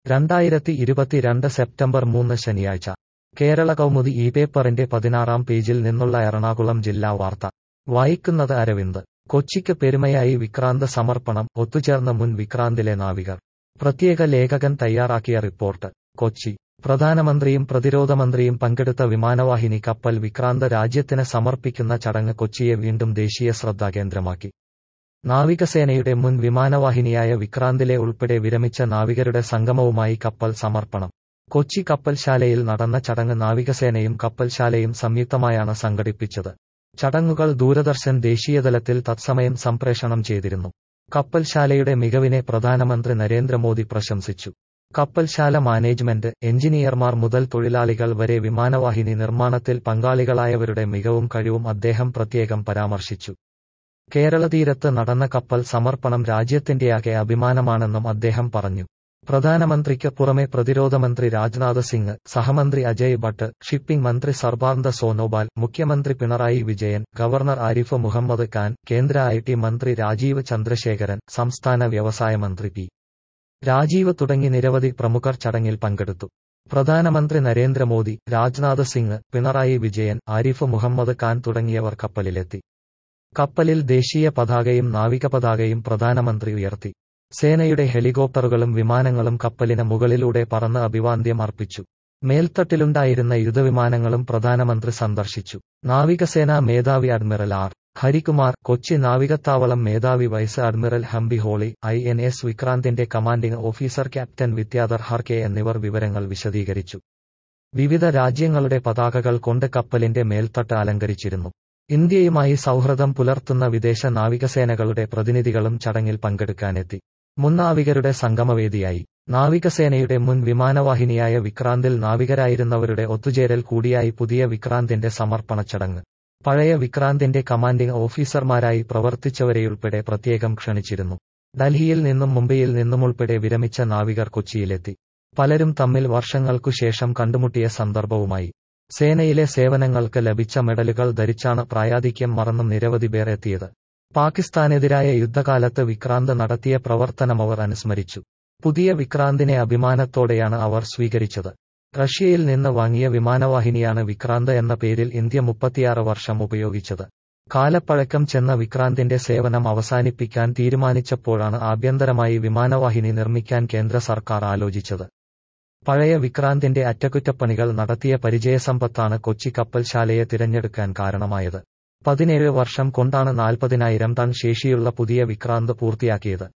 രണ്ടായിരത്തി ഇരുപത്തിരണ്ട് സെപ്റ്റംബർ മൂന്ന് ശനിയാഴ്ച കേരള കൗമുദി ഈ പേപ്പറിന്റെ പതിനാറാം പേജിൽ നിന്നുള്ള എറണാകുളം ജില്ലാ വാർത്ത വായിക്കുന്നത് അരവിന്ദ് കൊച്ചിക്ക് പെരുമയായി വിക്രാന്ത് സമർപ്പണം ഒത്തുചേർന്ന മുൻ വിക്രാന്തിലെ നാവികർ പ്രത്യേക ലേഖകൻ തയ്യാറാക്കിയ റിപ്പോർട്ട് കൊച്ചി പ്രധാനമന്ത്രിയും പ്രതിരോധ മന്ത്രിയും പങ്കെടുത്ത വിമാനവാഹിനി കപ്പൽ വിക്രാന്ത് രാജ്യത്തിന് സമർപ്പിക്കുന്ന ചടങ്ങ് കൊച്ചിയെ വീണ്ടും ദേശീയ ശ്രദ്ധാകേന്ദ്രമാക്കി നാവികസേനയുടെ മുൻ വിമാനവാഹിനിയായ വിക്രാന്തിലെ ഉൾപ്പെടെ വിരമിച്ച നാവികരുടെ സംഗമവുമായി കപ്പൽ സമർപ്പണം കൊച്ചി കപ്പൽശാലയിൽ നടന്ന ചടങ്ങ് നാവികസേനയും കപ്പൽശാലയും സംയുക്തമായാണ് സംഘടിപ്പിച്ചത് ചടങ്ങുകൾ ദൂരദർശൻ ദേശീയതലത്തിൽ തത്സമയം സംപ്രേഷണം ചെയ്തിരുന്നു കപ്പൽശാലയുടെ മികവിനെ പ്രധാനമന്ത്രി നരേന്ദ്രമോദി പ്രശംസിച്ചു കപ്പൽശാല മാനേജ്മെന്റ് എഞ്ചിനീയർമാർ മുതൽ തൊഴിലാളികൾ വരെ വിമാനവാഹിനി നിർമ്മാണത്തിൽ പങ്കാളികളായവരുടെ മികവും കഴിവും അദ്ദേഹം പ്രത്യേകം പരാമർശിച്ചു കേരള തീരത്ത് നടന്ന കപ്പൽ സമർപ്പണം രാജ്യത്തിന്റെയാകെ അഭിമാനമാണെന്നും അദ്ദേഹം പറഞ്ഞു പ്രധാനമന്ത്രിക്ക് പുറമെ പ്രതിരോധമന്ത്രി രാജ്നാഥ് സിംഗ് സഹമന്ത്രി അജയ് ഭട്ട് ഷിപ്പിംഗ് മന്ത്രി സർബാനന്ദ സോനോവാൽ മുഖ്യമന്ത്രി പിണറായി വിജയൻ ഗവർണർ ആരിഫ് മുഹമ്മദ് ഖാൻ കേന്ദ്ര ഐ ടി മന്ത്രി രാജീവ് ചന്ദ്രശേഖരൻ സംസ്ഥാന വ്യവസായ മന്ത്രി പി രാജീവ് തുടങ്ങി നിരവധി പ്രമുഖർ ചടങ്ങിൽ പങ്കെടുത്തു പ്രധാനമന്ത്രി നരേന്ദ്രമോദി രാജ്നാഥ് സിംഗ് പിണറായി വിജയൻ ആരിഫ് മുഹമ്മദ് ഖാൻ തുടങ്ങിയവർ കപ്പലിലെത്തി കപ്പലിൽ ദേശീയ പതാകയും നാവിക പതാകയും പ്രധാനമന്ത്രി ഉയർത്തി സേനയുടെ ഹെലികോപ്റ്ററുകളും വിമാനങ്ങളും കപ്പലിന് മുകളിലൂടെ പറന്ന് അഭിവാദ്യം അർപ്പിച്ചു മേൽത്തട്ടിലുണ്ടായിരുന്ന യുദ്ധവിമാനങ്ങളും പ്രധാനമന്ത്രി സന്ദർശിച്ചു നാവികസേനാ മേധാവി അഡ്മിറൽ ആർ ഹരികുമാർ കൊച്ചി നാവികത്താവളം മേധാവി vice admiral Hampiholi I N S വിക്രാന്തിന്റെ commanding officer captain Vidyadhar Harke എന്നിവർ വിവരങ്ങൾ വിശദീകരിച്ചു വിവിധ രാജ്യങ്ങളുടെ പതാകകൾ കൊണ്ട് കപ്പലിന്റെ മേൽത്തട്ട് അലങ്കരിച്ചിരുന്നു ഇന്ത്യയുമായി സൗഹൃദം പുലർത്തുന്ന വിദേശ നാവികസേനകളുടെ പ്രതിനിധികളും ചടങ്ങിൽ പങ്കെടുക്കാനെത്തി മുൻ നാവികരുടെ സംഗമവേദിയായി നാവികസേനയുടെ മുൻ വിമാനവാഹിനിയായ വിക്രാന്തിൽ നാവികരായിരുന്നവരുടെ ഒത്തുചേരൽ കൂടിയായി പുതിയ വിക്രാന്തിന്റെ സമർപ്പണ ചടങ്ങ് പഴയ വിക്രാന്തിന്റെ കമാൻഡിംഗ് ഓഫീസർമാരായി പ്രവർത്തിച്ചവരെയുൾപ്പെടെ പ്രത്യേകം ക്ഷണിച്ചിരുന്നു ഡൽഹിയിൽ നിന്നും മുംബൈയിൽ നിന്നുമുൾപ്പെടെ വിരമിച്ച നാവികർ കൊച്ചിയിലെത്തി പലരും തമ്മിൽ വർഷങ്ങൾക്കു ശേഷം കണ്ടുമുട്ടിയ സന്ദർഭവുമായി സേനയിലെ സേവനങ്ങൾക്ക് ലഭിച്ച മെഡലുകൾ ധരിച്ചാണ് പ്രായാധിക്യം മറന്നും നിരവധി പേർ എത്തിയത് പാകിസ്ഥാനെതിരായ യുദ്ധകാലത്ത് വിക്രാന്ത് നടത്തിയ പ്രവർത്തനമവർ അനുസ്മരിച്ചു പുതിയ വിക്രാന്തിനെ അഭിമാനത്തോടെയാണ് അവർ സ്വീകരിച്ചത് റഷ്യയിൽ നിന്ന് വാങ്ങിയ വിമാനവാഹിനിയാണ് വിക്രാന്ത് എന്ന പേരിൽ ഇന്ത്യ മുപ്പത്തിയാറ് വർഷം ഉപയോഗിച്ചത് കാലപ്പഴക്കം ചെന്ന വിക്രാന്തിന്റെ സേവനം അവസാനിപ്പിക്കാൻ തീരുമാനിച്ചപ്പോഴാണ് ആഭ്യന്തരമായി വിമാനവാഹിനി നിർമ്മിക്കാൻ കേന്ദ്ര സർക്കാർ ആലോചിച്ചത് പഴയ വിക്രാന്തിന്റെ അറ്റകുറ്റപ്പണികൾ നടത്തിയ പരിചയസമ്പത്താണ് കൊച്ചി കപ്പൽശാലയെ തിരഞ്ഞെടുക്കാൻ കാരണമായത് പതിനേഴ് വർഷം കൊണ്ടാണ് നാൽപ്പതിനായിരം ടൺ ശേഷിയുള്ള പുതിയ വിക്രാന്ത് പൂർത്തിയാക്കിയത്